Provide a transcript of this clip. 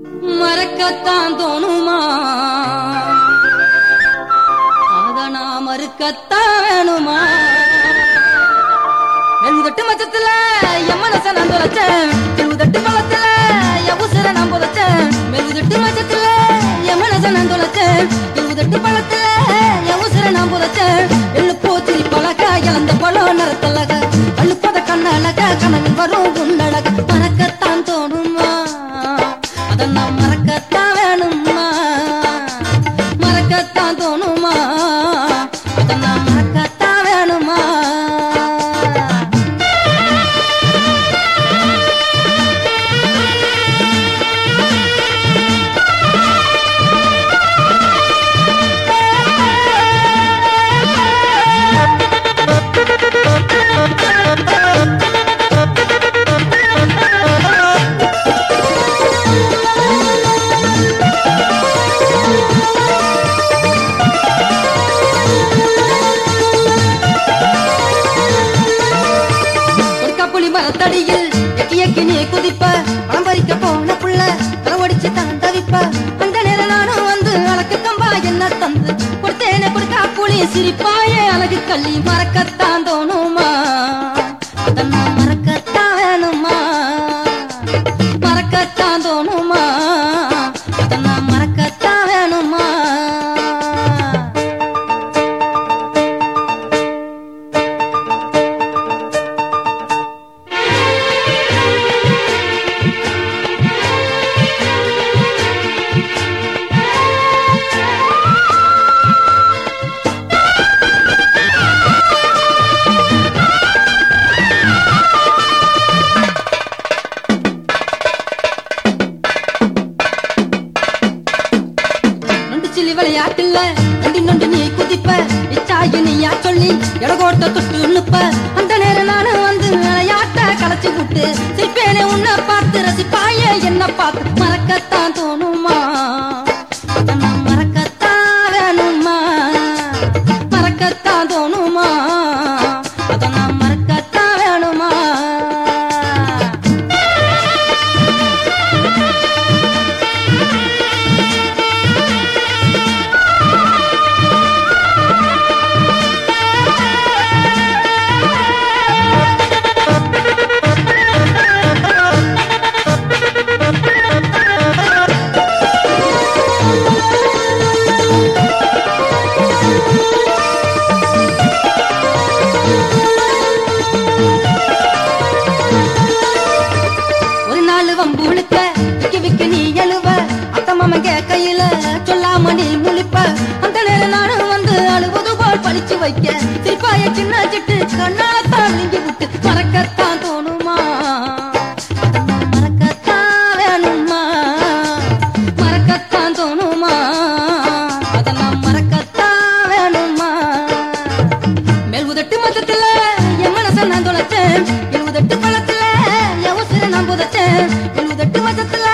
மறக்கத்தான் தோணுமா அத நான் மறுக்கத்தான் வேணுமா எழுதட்டு மச்சத்துல என் மனச நான் தொலைச்சேன் எழுதட்டு பழத்துல என் உசுர நான் புதைச்சேன் மெழுதட்டு மச்சத்துல என் மனச நான் தொலைச்சேன் எழுதட்டு பழத்துல என் உசுர நான் புதைச்சேன் எள்ளு போச்சு பழக இழந்த பழம் நிறத்தலக அழுப்பத கண்ணழக கனவில் வரும் உன்னழக மறக்கத்தான் தோணுமா அத நான் மறக்கத்தான் வேணுமா மறக்கத்தான் தோணுமா அத நான் மறக்கத்தான் வேணுமா கொடுக்காப்புளி மரத்தடியில் எக்கி எக்கி நீ குதிப்ப பழம் பறிக்க போன புள்ள தரவடிச்சு தான் தவிப்ப அந்த நேரம் நானும் வந்து அழகு கம்பா என்ன தந்து கொடுத்தேனே கொடுக்காப்புளி சிரிப்பாயே அழகு கள்ளி மறக்கத்தான் தோணுமா அத நான் மறக்கத்தான் வேணுமா மறக்கத்தான் தோணுமா அத நான் மறக்கத்தான் வேணுமா நொண்டு சில்லி விளையாட்டுல நொண்டி நொண்டி நீ குதிப்ப இச்சாயி நீயா சொல்லி எடகோட்ட தொட்டு நுப்ப அந்த நேரம் நானும் வந்து விளையாட்ட களைச்சு விட்டு சிரிப்பேனே உன்னை பார்த்து ரசிப்பாயே என்ன பார்த்து மறக்கத்தான் தோணுமா அத நான் மறக்கத்தான் வேணுமா மறக்கத்தான் தோணுமா அத நான் மறக்கத்தான் வேணுமா ஒரு நாள் வம்புழுக்க விக்கி விக்கி நீ எழுவ அத்தம்மா கையில சொல்லாம நீ முழிப்ப அந்த நேரம் நானும் வந்து அழுவது போல் பழிச்சு வைக்க சிரிப்பாய சின்ன சிட்டு கண்ணாத்தான் விழுங்கி விட்டு மறக்கத்தான் தோணுமா அத நான் மறக்கத்தான் வேணுமா மறக்கத்தான் தோணுமா அத நான் மறக்கத்தான் வேணுமா மேல் உதட்டு மொத்தத்துல என் மனச நான் தொலைச்சேன் என் உதட்டு பழத்துல என் உசுர நான் புதைச்சேன் என் உதட்டு மொத்தத்துல